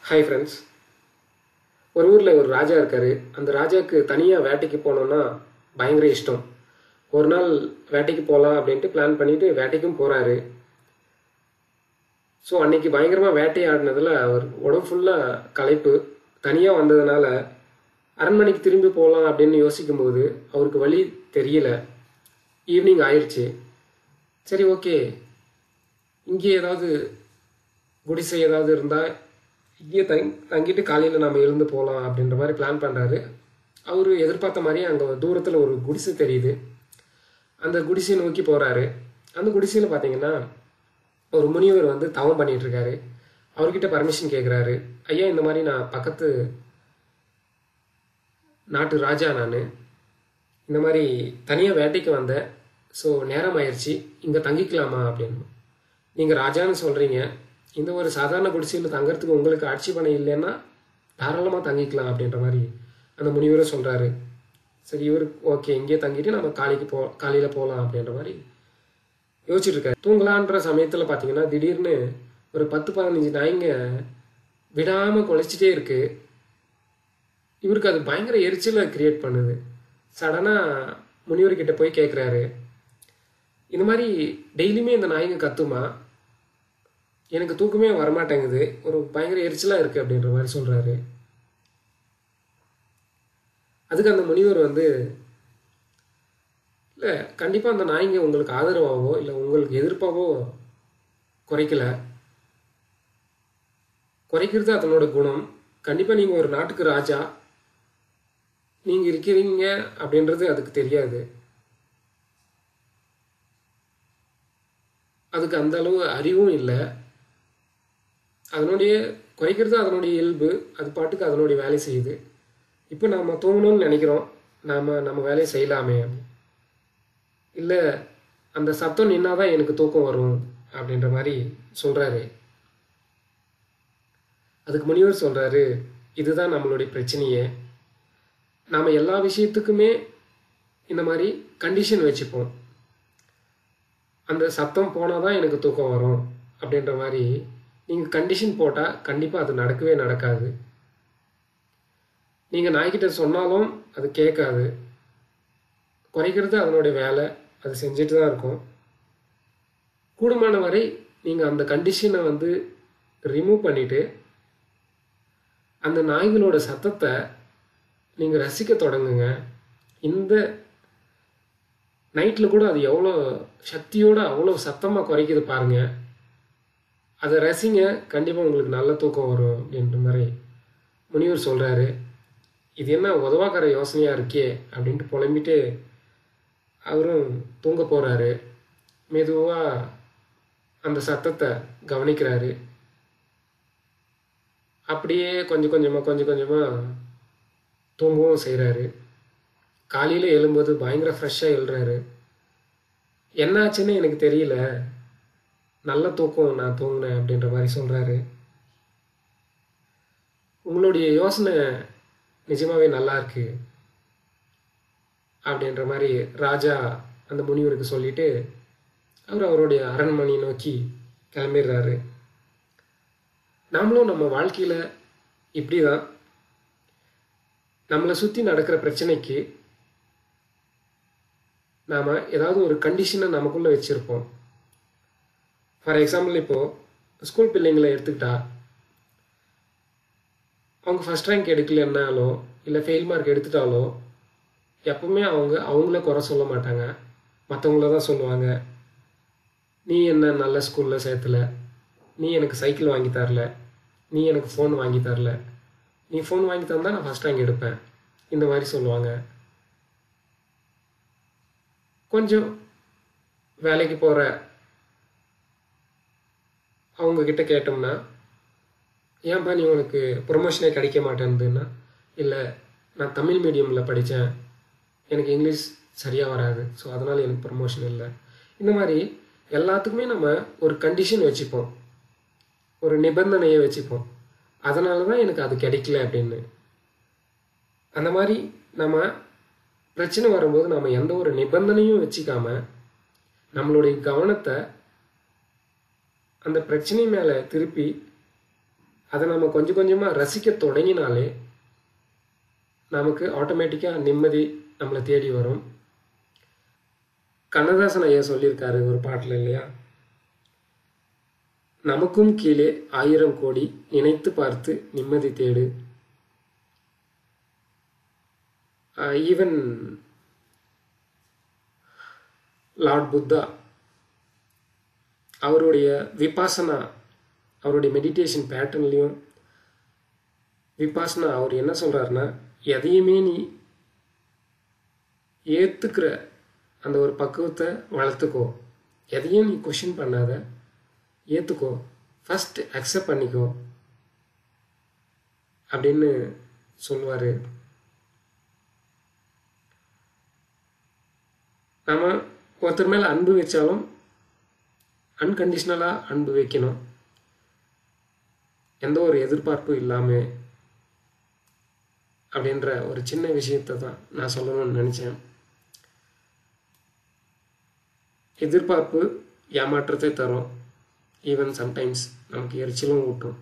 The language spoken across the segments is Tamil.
ஹாய் ஃப்ரெண்ட்ஸ் ஒரு ஊரில் ஒரு ராஜா இருக்காரு அந்த ராஜாவுக்கு தனியாக வேட்டைக்கு போகணுன்னா பயங்கர இஷ்டம் ஒரு நாள் வேட்டைக்கு போகலாம் அப்படின்ட்டு பிளான் பண்ணிட்டு வேட்டைக்கும் போகிறாரு ஸோ அன்னைக்கு பயங்கரமாக வேட்டையாடினதில் அவர் உடம்பு ஃபுல்லாக களைப்பு தனியாக வந்ததுனால அரண்மனைக்கு திரும்பி போகலாம் அப்படின்னு யோசிக்கும்போது அவருக்கு வழி தெரியல ஈவினிங் ஆயிடுச்சு சரி ஓகே இங்கே ஏதாவது குடிசை ஏதாவது இருந்தால் இங்கேயே தங் தங்கிட்டு காலையில் நம்ம எழுந்து போகலாம் அப்படின்ற மாதிரி பிளான் பண்ணுறாரு அவர் எதிர்பார்த்த மாதிரி அங்கே தூரத்தில் ஒரு குடிசை தெரியுது அந்த குடிசையை நோக்கி போகிறாரு அந்த குடிசையில் பார்த்தீங்கன்னா ஒரு முனிவர் வந்து தவம் பண்ணிட்டு இருக்காரு அவர்கிட்ட பர்மிஷன் கேட்குறாரு ஐயா இந்த மாதிரி நான் பக்கத்து நாட்டு ராஜா நான் இந்த மாதிரி தனியாக வேட்டைக்கு வந்தேன் ஸோ நேரம் ஆயிடுச்சு இங்கே தங்கிக்கலாமா அப்படின்னு நீங்கள் ராஜான்னு சொல்கிறீங்க இந்த ஒரு சாதாரண குடிசையில் தங்கறதுக்கு உங்களுக்கு ஆட்சி பண்ண இல்லைன்னா தாராளமாக தங்கிக்கலாம் அப்படின்ற மாதிரி அந்த முனிவரை சொல்கிறாரு சரி இவர் ஓகே இங்கே தங்கிட்டு நம்ம காலைக்கு போ காலையில் போகலாம் அப்படின்ற மாதிரி யோசிச்சுட்டு இருக்காரு தூங்கலான்ற சமயத்தில் பார்த்தீங்கன்னா திடீர்னு ஒரு பத்து பதினஞ்சு நாய்ங்க விடாமல் குலைச்சிட்டே இருக்கு இவருக்கு அது பயங்கர எரிச்சலை கிரியேட் பண்ணுது சடனாக முனிவர்கிட்ட போய் கேட்குறாரு இந்த மாதிரி டெய்லியுமே இந்த நாய்ங்க கத்துமா எனக்கு தூக்கமே வரமாட்டேங்குது ஒரு பயங்கர எரிச்சலாக இருக்குது அப்படின்ற மாதிரி சொல்கிறாரு அதுக்கு அந்த முனிவர் வந்து இல்லை கண்டிப்பாக அந்த நாய்ங்க உங்களுக்கு ஆதரவாகவோ இல்லை உங்களுக்கு எதிர்ப்பாவோ குறைக்கல குறைக்கிறது அதனோட குணம் கண்டிப்பாக நீங்கள் ஒரு நாட்டுக்கு ராஜா நீங்கள் இருக்கிறீங்க அப்படின்றது அதுக்கு தெரியாது அதுக்கு அந்த அளவு அறிவும் இல்லை அதனுடைய குறைக்கிறது அதனுடைய இயல்பு அது பாட்டுக்கு அதனுடைய வேலை செய்யுது இப்போ நாம் தூங்கணும்னு நினைக்கிறோம் நாம் நம்ம வேலையை செய்யலாமே இல்லை அந்த சத்தம் நின்னாதான் எனக்கு தூக்கம் வரும் அப்படின்ற மாதிரி சொல்கிறாரு அதுக்கு முனிவர் சொல்கிறாரு இதுதான் நம்மளுடைய பிரச்சனையே நாம் எல்லா விஷயத்துக்குமே இந்த மாதிரி கண்டிஷன் வச்சுப்போம் அந்த சத்தம் போனால் தான் எனக்கு தூக்கம் வரும் அப்படின்ற மாதிரி நீங்கள் கண்டிஷன் போட்டால் கண்டிப்பாக அது நடக்கவே நடக்காது நீங்கள் நாய்கிட்ட சொன்னாலும் அது கேட்காது குறைக்கிறது அதனுடைய வேலை அது செஞ்சுட்டு தான் இருக்கும் கூடுமான வரை நீங்கள் அந்த கண்டிஷனை வந்து ரிமூவ் பண்ணிவிட்டு அந்த நாய்களோட சத்தத்தை நீங்கள் ரசிக்க தொடங்குங்க இந்த நைட்டில் கூட அது எவ்வளோ சக்தியோடு அவ்வளோ சத்தமாக குறைக்குது பாருங்க அதை ரசிங்க கண்டிப்பாக உங்களுக்கு நல்ல தூக்கம் வரும் அப்படின்ற மாதிரி முனிவர் சொல்கிறாரு இது என்ன உதவாக்கிற யோசனையாக இருக்கே அப்படின்ட்டு புலம்பிட்டு அவரும் தூங்க போகிறாரு மெதுவாக அந்த சத்தத்தை கவனிக்கிறாரு அப்படியே கொஞ்சம் கொஞ்சமாக கொஞ்சம் கொஞ்சமாக தூங்கவும் செய்கிறாரு காலையில் எழும்போது பயங்கர ஃப்ரெஷ்ஷாக எழுறாரு என்னாச்சுன்னு எனக்கு தெரியல நல்ல தூக்கம் நான் தூங்கினேன் அப்படின்ற மாதிரி சொல்கிறாரு உங்களுடைய யோசனை நிஜமாவே நல்லா இருக்கு அப்படின்ற மாதிரி ராஜா அந்த முனிவருக்கு சொல்லிட்டு அவர் அவருடைய அரண்மனையை நோக்கி கிளம்பிடுறாரு நாமளும் நம்ம வாழ்க்கையில் இப்படி தான் நம்மளை சுற்றி நடக்கிற பிரச்சனைக்கு நாம் ஏதாவது ஒரு கண்டிஷனை நமக்குள்ளே வச்சுருப்போம் ஃபார் எக்ஸாம்பிள் இப்போது ஸ்கூல் பிள்ளைங்களை எடுத்துக்கிட்டா அவங்க ஃபஸ்ட் ரேங்க் எடுக்கலன்னாலோ இல்லை ஃபெயில் மார்க் எடுத்துட்டாலோ எப்பவுமே அவங்க அவங்கள குறை சொல்ல மாட்டாங்க மற்றவங்கள தான் சொல்லுவாங்க நீ என்ன நல்ல ஸ்கூலில் சேர்த்தல நீ எனக்கு சைக்கிள் வாங்கி தரல நீ எனக்கு ஃபோன் வாங்கி தரல நீ ஃபோன் வாங்கி தந்தா நான் ஃபஸ்ட் ரேங்க் எடுப்பேன் இந்த மாதிரி சொல்லுவாங்க கொஞ்சம் வேலைக்கு போகிற அவங்க கிட்ட கேட்டோம்னா ஏன்பா நீ உனக்கு ப்ரொமோஷனே கிடைக்க மாட்டேன்துன்னா இல்லை நான் தமிழ் மீடியமில் படித்தேன் எனக்கு இங்கிலீஷ் சரியாக வராது ஸோ அதனால் எனக்கு ப்ரமோஷன் இல்லை இந்த மாதிரி எல்லாத்துக்குமே நம்ம ஒரு கண்டிஷன் வச்சுப்போம் ஒரு நிபந்தனையை வச்சுப்போம் அதனால தான் எனக்கு அது கிடைக்கல அப்படின்னு அந்த மாதிரி நம்ம பிரச்சனை வரும்போது நம்ம எந்த ஒரு நிபந்தனையும் வச்சுக்காம நம்மளுடைய கவனத்தை அந்த பிரச்சனை மேலே திருப்பி அதை நம்ம கொஞ்சம் கொஞ்சமாக ரசிக்க தொடங்கினாலே நமக்கு ஆட்டோமேட்டிக்காக நிம்மதி நம்மளை தேடி வரும் கண்ணதாசன் ஐயா சொல்லியிருக்காரு ஒரு பாட்டில் இல்லையா நமக்கும் கீழே ஆயிரம் கோடி நினைத்து பார்த்து நிம்மதி தேடு ஈவன் லார்ட் புத்தா அவருடைய விபாசனா அவருடைய மெடிடேஷன் பேட்டர்ன்லேயும் விபாசனா அவர் என்ன சொல்கிறாருன்னா எதையுமே நீ ஏற்றுக்கிற அந்த ஒரு பக்குவத்தை வளர்த்துக்கோ எதையும் நீ கொஷின் பண்ணாத ஏற்றுக்கோ ஃபஸ்ட் அக்செப்ட் பண்ணிக்கோ அப்படின்னு சொல்லுவார் நம்ம ஒருத்தர் மேலே அன்பு வச்சாலும் அன்கண்டிஷ்னலாக அன்பு வைக்கணும் எந்த ஒரு எதிர்பார்ப்பும் இல்லாமல் அப்படின்ற ஒரு சின்ன விஷயத்தை தான் நான் சொல்லணும்னு நினச்சேன் எதிர்பார்ப்பு ஏமாற்றத்தை தரும் ஈவன் சம்டைம்ஸ் நமக்கு எரிச்சலும் ஊட்டும்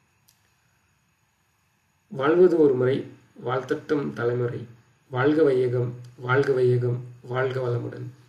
வாழ்வது ஒரு முறை வாழ்த்தட்டும் தலைமுறை வாழ்க வையகம் வாழ்க வையகம் வாழ்க வளமுடன்